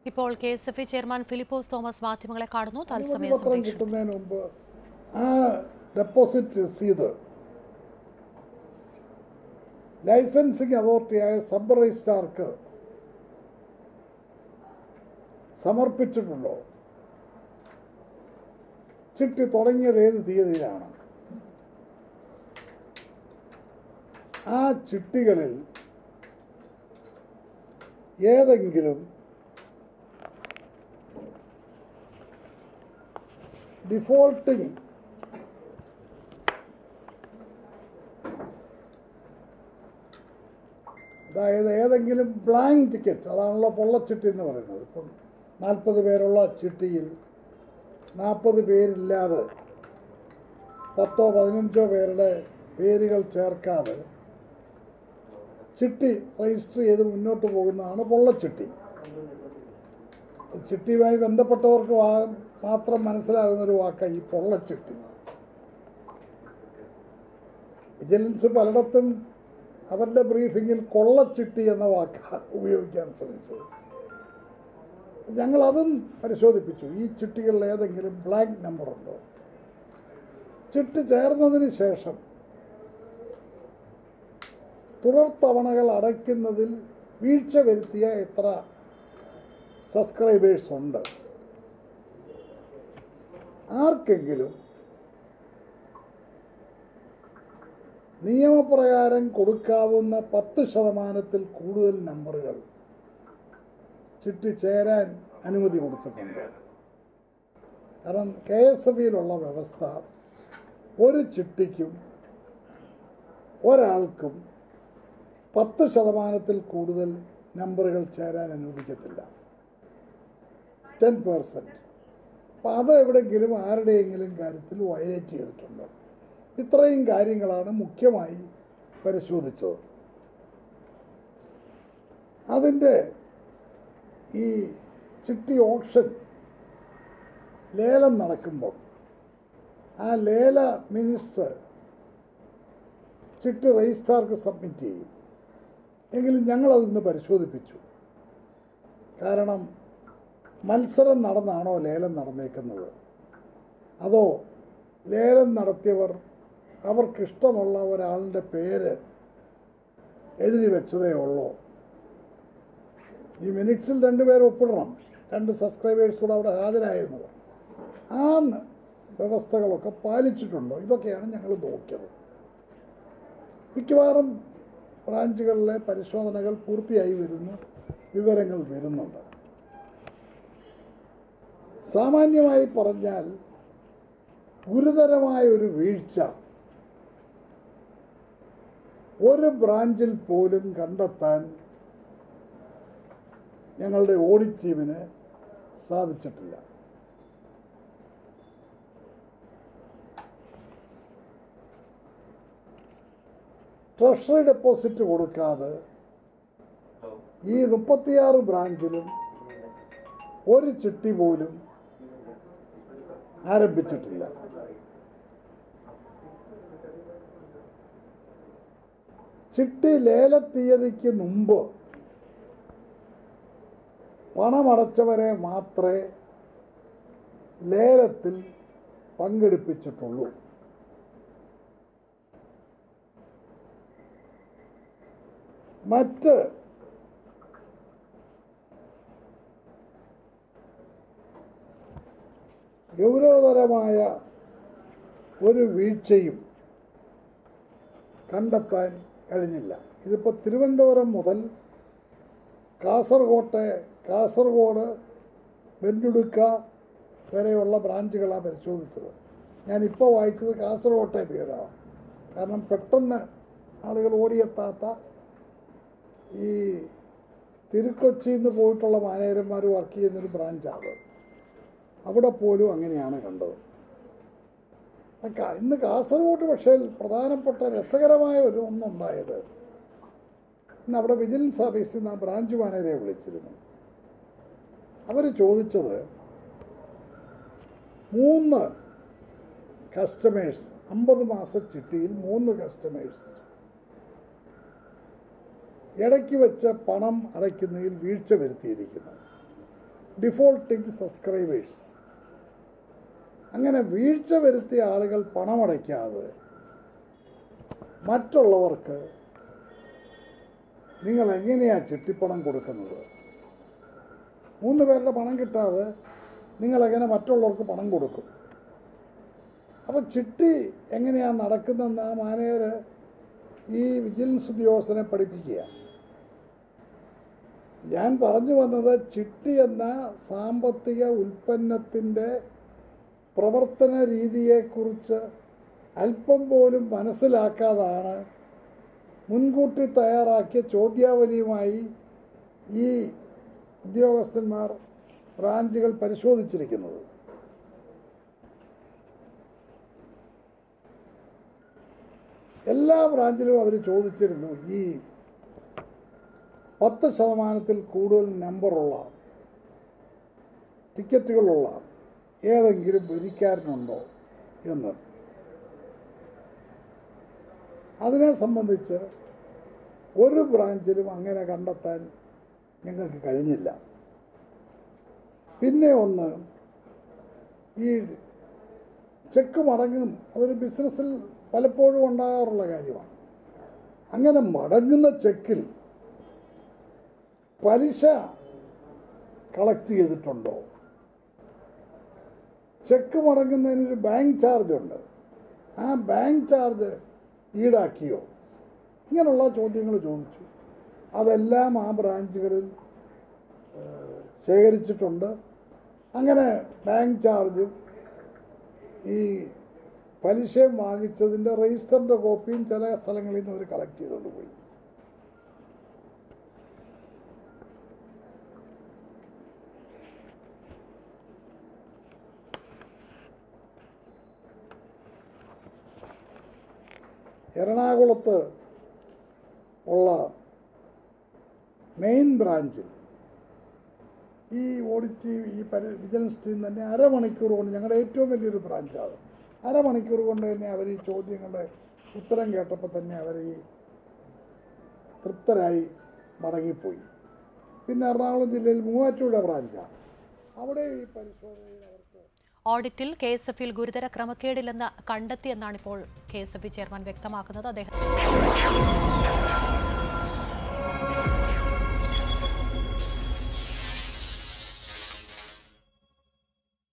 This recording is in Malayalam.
ഇപ്പോൾ K S F E chairman Philipose Thomas മാധ്യമങ്ങളെ കാണുന്നു തത്സമയ പത്രം സംപ്രേഷണം കിട്ടുന്നതിന് മുമ്പ് ആ ഡെപ്പോസിറ്റ് രസീത് ലൈസൻസിങ് അതോറിറ്റിയായ സബ് രജിസ്ട്രാർക്ക് സമർപ്പിച്ചിട്ടുണ്ടോ ചിട്ടി തുടങ്ങിയത് ഏത് തീയതിയിലാണ് ആ ചിട്ടികളിൽ ഏതെങ്കിലും ഡിഫോൾട്ടിങ് അതായത് ഏതെങ്കിലും ബ്ലാങ്ക് ടിക്കറ്റ് അതാണല്ലോ പൊള്ളച്ചിട്ടി എന്ന് പറയുന്നത് ഇപ്പം നാൽപ്പത് പേരുള്ള ചിട്ടിയിൽ നാൽപ്പത് പേരില്ലാതെ പത്തോ പതിനഞ്ചോ പേരുടെ പേരുകൾ ചേർക്കാതെ ചിട്ടി രജിസ്റ്റർ ചെയ്ത് മുന്നോട്ട് പോകുന്നതാണ് പൊള്ളച്ചിട്ടി ചിട്ടിയുമായി ബന്ധപ്പെട്ടവർക്ക് വാ- മാത്രം മനസ്സിലാകുന്ന ഒരു വാക്കാണ് ഈ പൊള്ളച്ചിട്ടി വിജിലൻസ് പലയിടത്തും അവരുടെ ബ്രീഫിങ്ങിൽ കൊള്ളച്ചിട്ടി എന്ന വാക്കാണ് ഉപയോഗിക്കാൻ ശ്രമിച്ചത് ഞങ്ങളതും പരിശോധിപ്പിച്ചു ഈ ചിട്ടികളിൽ ഏതെങ്കിലും ബ്ലാങ്ക് നമ്പർ ഉണ്ടോ ചിട്ടി ചേർന്നതിന് ശേഷം തുടർ തവണകൾ അടയ്ക്കുന്നതിൽ വീഴ്ച വരുത്തിയ എത്ര സബ്സ്ക്രൈബേഴ്സ് ഉണ്ട് ആർക്കെങ്കിലും നിയമപ്രകാരം കൊടുക്കാവുന്ന പത്ത് ശതമാനത്തിൽ കൂടുതൽ നമ്പറുകൾ ചിട്ടി ചേരാൻ അനുമതി കൊടുത്തിട്ടുണ്ട് കാരണം കെ എസ് എഫ് ഇയിലുള്ള വ്യവസ്ഥ ഒരു ചിട്ടിക്കും ഒരാൾക്കും പത്ത് ശതമാനത്തിൽ കൂടുതൽ നമ്പറുകൾ ചേരാൻ അനുവദിക്കത്തില്ല ടെൻ പേഴ്സൻറ്റ് അപ്പം അത് എവിടെയെങ്കിലും ആരുടെയെങ്കിലും കാര്യത്തിൽ വയലേറ്റ് ചെയ്തിട്ടുണ്ടോ ഇത്രയും കാര്യങ്ങളാണ് മുഖ്യമായി പരിശോധിച്ചത് അതിൻ്റെ ഈ ചിട്ടി ഓപ്ഷൻ ലേലം നടക്കുമ്പോൾ ആ ലേല മിനിസ്റ്റർ ചിട്ടി രജിസ്ട്രാർക്ക് സബ്മിറ്റ് ചെയ്യും എങ്കിലും ഞങ്ങളതൊന്ന് പരിശോധിപ്പിച്ചു കാരണം മത്സരം നടന്നാണോ ലേലം നടന്നേക്കുന്നത് അതോ ലേലം നടത്തിയവർ അവർക്കിഷ്ടമുള്ള ഒരാളുടെ പേര് എഴുതി വെച്ചതേ ഉള്ളൂ ഈ മിനിറ്റ്സിൽ രണ്ടുപേർ ഒപ്പിടണം രണ്ട് സബ്സ്ക്രൈബേഴ്സ് കൂടെ അവിടെ ഹാജരായിരുന്നവർ ആ ന- വ്യവസ്ഥകളൊക്കെ പാലിച്ചിട്ടുണ്ടോ ഇതൊക്കെയാണ് ഞങ്ങൾ നോക്കിയത് മിക്കവാറും ബ്രാഞ്ചുകളിലെ പരിശോധനകൾ പൂർത്തിയായി വരുന്നു വിവരങ്ങൾ വരുന്നുണ്ട് സാമാന്യമായി പറഞ്ഞാൽ ഗുരുതരമായ ഒരു വീഴ്ച ഒരു ബ്രാഞ്ചിൽ പോലും കണ്ടെത്താൻ ഞങ്ങളുടെ ഓഡിറ്റ് ടീമിന് സാധിച്ചിട്ടില്ല ട്രഷറി ഡെപ്പോസിറ്റ് കൊടുക്കാതെ ഈ മുപ്പത്തിയാറ് ബ്രാഞ്ചിലും ഒരു ചിട്ടി പോലും ആരംഭിച്ചിട്ടില്ല ചിട്ടി ലേലത്തീയതിക്ക് മുമ്പ് പണമടച്ചവരെ മാത്രമേ ലേലത്തിൽ പങ്കെടുപ്പിച്ചിട്ടുള്ളൂ മറ്റ് ഗൗരവതരമായ ഒരു വീഴ്ചയും കണ്ടെത്താൻ കഴിഞ്ഞില്ല ഇതിപ്പോൾ തിരുവനന്തപുരം മുതൽ കാസർകോട്ടെ കാസർഗോഡ് വെണ്ടുടുക്ക വരെയുള്ള ബ്രാഞ്ചുകളാണ് പരിശോധിച്ചത് ഞാനിപ്പോൾ വായിച്ചത് കാസർകോട്ടെ പേരാണ് കാരണം പെട്ടെന്ന് ആളുകൾ ഓടിയെത്താത്ത ഈ തിരുക്കൊച്ചിയിൽ നിന്ന് പോയിട്ടുള്ള മാനേജർമാർ വർക്ക് ചെയ്യുന്നൊരു ബ്രാഞ്ചാണ് അവിടെ പോലും അങ്ങനെയാണ് കണ്ടത് ക- ഇന്ന് കാസർഗോഡ് പക്ഷേ പ്രധാനപ്പെട്ട രസകരമായ ഒരു ഒന്നുണ്ടായത് ഇന്ന് അവിടെ വിജിലൻസ് ഓഫീസിൽ നിന്ന് ആ ബ്രാഞ്ച് മാനേജരെ വിളിച്ചിരുന്നു അവർ ചോദിച്ചത് മൂന്ന് കസ്റ്റമേഴ്സ് അമ്പത് മാസ ചിട്ടിയിൽ മൂന്ന് കസ്റ്റമേഴ്സ് ഇടയ്ക്ക് വെച്ച് പണം അടയ്ക്കുന്നതിൽ വീഴ്ച വരുത്തിയിരിക്കുന്നു ഡിഫോൾട്ടിംഗ് സബ്സ്ക്രൈബേഴ്സ് അങ്ങനെ വീഴ്ച വരുത്തിയ ആളുകൾ പണമടയ്ക്കാതെ മറ്റുള്ളവർക്ക് നിങ്ങൾ എങ്ങനെയാ ചിട്ടിപ്പണം കൊടുക്കുന്നത് മൂന്ന് പേരുടെ പണം കിട്ടാതെ നിങ്ങളെങ്ങനെ മറ്റുള്ളവർക്ക് പണം കൊടുക്കും അപ്പം ചിട്ടി എങ്ങനെയാണ് നടക്കുന്നതെന്ന് ആ മാനേജർ ഈ വിജിലൻസ് ഉദ്യോഗസ്ഥനെ പഠിപ്പിക്കുക ഞാൻ പറഞ്ഞു വന്നത് ചിട്ടി എന്ന സാമ്പത്തിക ഉൽപ്പന്നത്തിൻ്റെ പ്രവർത്തന രീതിയെക്കുറിച്ച് അല്പം പോലും മനസ്സിലാക്കാതാണ് മുൻകൂട്ടി തയ്യാറാക്കിയ ചോദ്യാവലിയുമായി ഈ ഉദ്യോഗസ്ഥന്മാർ ബ്രാഞ്ചുകൾ പരിശോധിച്ചിരിക്കുന്നത് എല്ലാ ബ്രാഞ്ചിലും അവർ ചോദിച്ചിരുന്നു ഈ പത്ത് ശതമാനത്തിൽ കൂടുതൽ നമ്പറുള്ള ടിക്കറ്റുകളുള്ള ഏതെങ്കിലും വരിക്കാരനുണ്ടോ എന്ന് അതിനെ സംബന്ധിച്ച് ഒരു ബ്രാഞ്ചിലും അങ്ങനെ കണ്ടെത്താൻ ഞങ്ങൾക്ക് കഴിഞ്ഞില്ല പിന്നെ ഒന്ന് ഈ ചെക്ക് മടങ്ങും അതൊരു ബിസിനസ്സിൽ പലപ്പോഴും ഉണ്ടാകാറുള്ള കാര്യമാണ് അങ്ങനെ മടങ്ങുന്ന ചെക്കിൽ പലിശ കളക്ട് ചെയ്തിട്ടുണ്ടോ ചെക്ക് മടങ്ങുന്നതിനൊരു ബാങ്ക് ചാർജ് ഉണ്ട് ആ ബാങ്ക് ചാർജ് ഈടാക്കിയോ ഇങ്ങനെയുള്ള ചോദ്യങ്ങൾ ചോദിച്ചു അതെല്ലാം ആ ബ്രാഞ്ചുകളിൽ ഏഹ്, ശേഖരിച്ചിട്ടുണ്ട് അങ്ങനെ ബാങ്ക് ചാർജും ഈ പലിശയും വാങ്ങിച്ചതിൻ്റെ രജിസ്റ്ററിൻ്റെ കോപ്പിയും ചില സ്ഥലങ്ങളിൽ നിന്ന് അവർ കളക്ട് ചെയ്തുകൊണ്ട് പോയി എറണാകുളത്ത് ഉള്ള മെയിൻ ബ്രാഞ്ചിൽ ഈ ഓഡിറ്റ് ഈ പരി വിജിലൻസ് ടീം തന്നെ അരമണിക്കൂർ കൊണ്ട് ഞങ്ങളുടെ ഏറ്റവും വലിയൊരു ബ്രാഞ്ചാണ് അരമണിക്കൂർ കൊണ്ട് തന്നെ അവർ ഈ ചോദ്യങ്ങളുടെ ഉത്തരം കേട്ടപ്പോൾ തന്നെ അവർ ഈ തൃപ്തരായി മടങ്ങിപ്പോയി പിന്നെ എറണാകുളം ജില്ലയിൽ മൂവാറ്റുപുഴ ബ്രാഞ്ചാണ് അവിടെ ഈ പരിശോധനയിൽ അവർക്ക് ഓഡിറ്റിൽ കെ എസ് എഫിൽ ഗുരുതര ക്രമക്കേടില്ലെന്ന് കണ്ടെത്തിയെന്നാണ് ഇപ്പോൾ കെ എസ് എഫ് ചെയർമാൻ വ്യക്തമാക്കുന്നത് അദ്ദേഹം